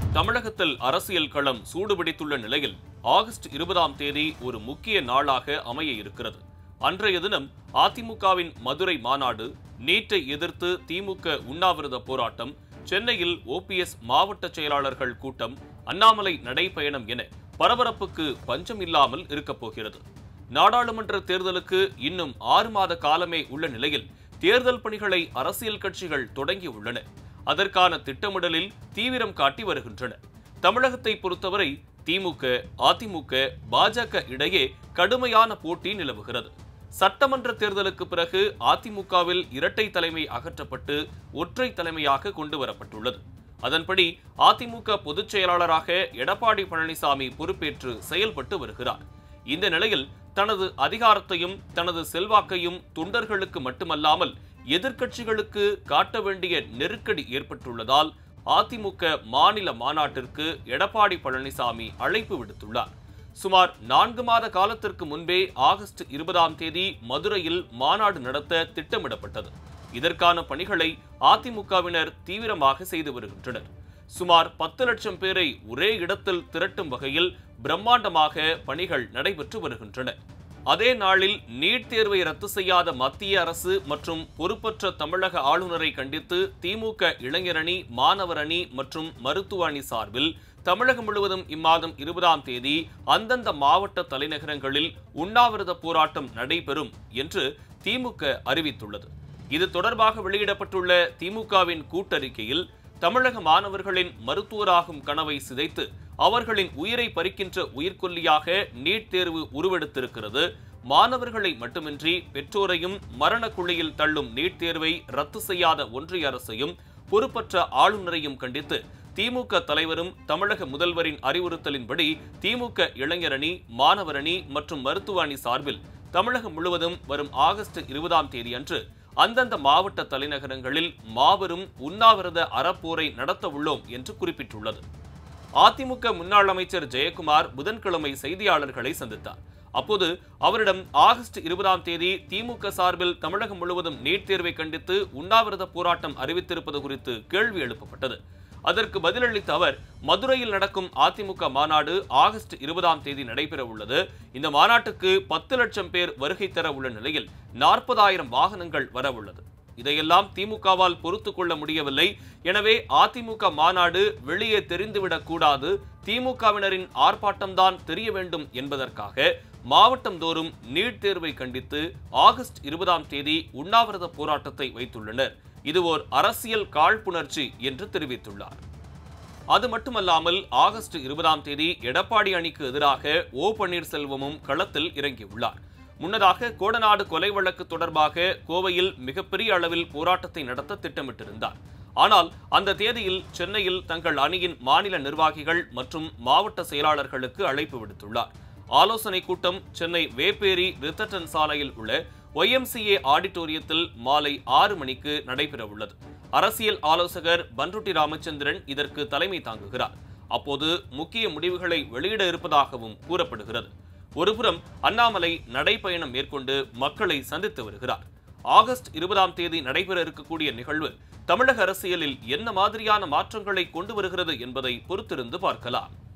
தமிழகத்தில் அரசியல் களம் சூடுபிடித்துள்ள நிலையில் ஆகஸ்ட் இருபதாம் தேதி ஒரு முக்கிய நாளாக அமைய இருக்கிறது அன்றைய தினம் அதிமுகவின் மதுரை மாநாடு நீட்டை எதிர்த்து திமுக உண்ணாவிரத போராட்டம் சென்னையில் ஓபிஎஸ் மாவட்ட செயலாளர்கள் கூட்டம் அண்ணாமலை நடைபயணம் என பரபரப்புக்கு பஞ்சம் இல்லாமல் இருக்கப் போகிறது நாடாளுமன்ற தேர்தலுக்கு இன்னும் ஆறு மாத காலமே உள்ள நிலையில் தேர்தல் பணிகளை அரசியல் கட்சிகள் தொடங்கியுள்ளன அதற்கான திட்டமிடலில் தீவிரம் காட்டி வருகின்றன தமிழகத்தை பொறுத்தவரை திமுக அதிமுக பாஜக இடையே கடுமையான போட்டி நிலவுகிறது சட்டமன்ற தேர்தலுக்கு பிறகு அதிமுகவில் இரட்டை தலைமை அகற்றப்பட்டு ஒற்றை தலைமையாக கொண்டு வரப்பட்டுள்ளது அதன்படி அதிமுக பொதுச் செயலாளராக எடப்பாடி பழனிசாமி பொறுப்பேற்று செயல்பட்டு வருகிறார் இந்த நிலையில் தனது அதிகாரத்தையும் தனது செல்வாக்கையும் தொண்டர்களுக்கு மட்டுமல்லாமல் எதிர்க்கட்சிகளுக்கு காட்ட வேண்டிய நெருக்கடி ஏற்பட்டுள்ளதால் அதிமுக மாநில மாநாட்டிற்கு எடப்பாடி பழனிசாமி அழைப்பு விடுத்துள்ளார் சுமார் நான்கு மாத காலத்திற்கு முன்பே ஆகஸ்ட் இருபதாம் தேதி மதுரையில் மாநாடு நடத்த திட்டமிடப்பட்டது இதற்கான பணிகளை அதிமுகவினர் தீவிரமாக செய்து வருகின்றனர் சுமார் பத்து லட்சம் பேரை ஒரே இடத்தில் திரட்டும் வகையில் பிரம்மாண்டமாக பணிகள் நடைபெற்று வருகின்றன அதே நாளில் நீட் தேர்வை ரத்து செய்யாத மத்திய அரசு மற்றும் பொறுப்பற்ற தமிழக ஆளுநரை கண்டித்து திமுக இளைஞரணி மாணவர் அணி மற்றும் மருத்துவ அணி சார்பில் தமிழகம் முழுவதும் இம்மாதம் இருபதாம் தேதி அந்தந்த மாவட்ட தலைநகரங்களில் உண்ணாவிரத போராட்டம் நடைபெறும் என்று திமுக அறிவித்துள்ளது இது தொடர்பாக வெளியிடப்பட்டுள்ள திமுகவின் கூட்டறிக்கையில் தமிழக மாணவர்களின் மருத்துவராகும் கனவை சிதைத்து அவர்களின் உயிரை பறிக்கின்ற உயிர்கொல்லியாக நீட் தேர்வு உருவெடுத்திருக்கிறது மாணவர்களை மட்டுமின்றி பெற்றோரையும் மரண குழியில் தள்ளும் நீட் தேர்வை ரத்து செய்யாத ஒன்றிய அரசையும் பொறுப்பற்ற ஆளுநரையும் கண்டித்து திமுக தலைவரும் தமிழக முதல்வரின் அறிவுறுத்தலின்படி திமுக இளைஞரணி மாணவரணி மற்றும் மருத்துவ அணி சார்பில் தமிழகம் முழுவதும் வரும் ஆகஸ்ட் இருபதாம் தேதி அன்று அந்தந்த மாவட்ட தலைநகரங்களில் மாபெரும் உண்ணாவிரத அறப்போரை நடத்த உள்ளோம் என்று குறிப்பிட்டுள்ளது அதிமுக முன்னாள் அமைச்சர் ஜெயக்குமார் புதன்கிழமை செய்தியாளர்களை சந்தித்தார் அப்போது அவரிடம் ஆகஸ்ட் இருபதாம் தேதி திமுக சார்பில் தமிழகம் முழுவதும் நீட் தேர்வை கண்டித்து உண்ணாவிரத போராட்டம் அறிவித்திருப்பது குறித்து கேள்வி எழுப்பப்பட்டது அதற்கு பதிலளித்த அவர் மதுரையில் நடக்கும் அதிமுக மாநாடு ஆகஸ்ட் இருபதாம் தேதி நடைபெற உள்ளது இந்த மாநாட்டுக்கு பத்து லட்சம் பேர் வருகை தர உள்ள நிலையில் நாற்பதாயிரம் வாகனங்கள் வர உள்ளது இதையெல்லாம் திமுகவால் பொறுத்து கொள்ள முடியவில்லை எனவே அதிமுக மாநாடு வெளியே தெரிந்துவிடக் கூடாது திமுகவினரின் ஆர்ப்பாட்டம்தான் தெரிய வேண்டும் என்பதற்காக மாவட்டம் தோறும் நீட் தேர்வை கண்டித்து ஆகஸ்ட் இருபதாம் தேதி உண்ணாவிரத போராட்டத்தை வைத்துள்ளனர் இது ஓர் அரசியல் காழ்ப்புணர்ச்சி என்று தெரிவித்துள்ளார் அது மட்டுமல்லாமல் ஆகஸ்ட் இருபதாம் தேதி எடப்பாடி அணிக்கு எதிராக ஓ பன்னீர்செல்வமும் களத்தில் இறங்கியுள்ளார் முன்னதாக கோடநாடு கொலை வழக்கு தொடர்பாக கோவையில் மிகப்பெரிய அளவில் போராட்டத்தை நடத்த திட்டமிட்டிருந்தார் ஆனால் அந்த தேதியில் சென்னையில் தங்கள் அணியின் மாநில நிர்வாகிகள் மற்றும் மாவட்ட செயலாளர்களுக்கு அழைப்பு விடுத்துள்ளார் ஆலோசனை கூட்டம் சென்னை வேப்பேரி ரித்தட்டன் சாலையில் உள்ள ஒய்எம்சிஏ ஆடிட்டோரியத்தில் மாலை ஆறு மணிக்கு நடைபெற உள்ளது அரசியல் ஆலோசகர் பன்ருட்டி ராமச்சந்திரன் இதற்கு தலைமை தாங்குகிறார் அப்போது முக்கிய முடிவுகளை வெளியிட இருப்பதாகவும் கூறப்படுகிறது ஒருபுறம் அண்ணாமலை நடைப்பயணம் மேற்கொண்டு மக்களை சந்தித்து வருகிறார் ஆகஸ்ட் இருபதாம் தேதி நடைபெற இருக்கக்கூடிய நிகழ்வு தமிழக அரசியலில் என்ன மாதிரியான மாற்றங்களை கொண்டு வருகிறது என்பதை பொறுத்திருந்து பார்க்கலாம்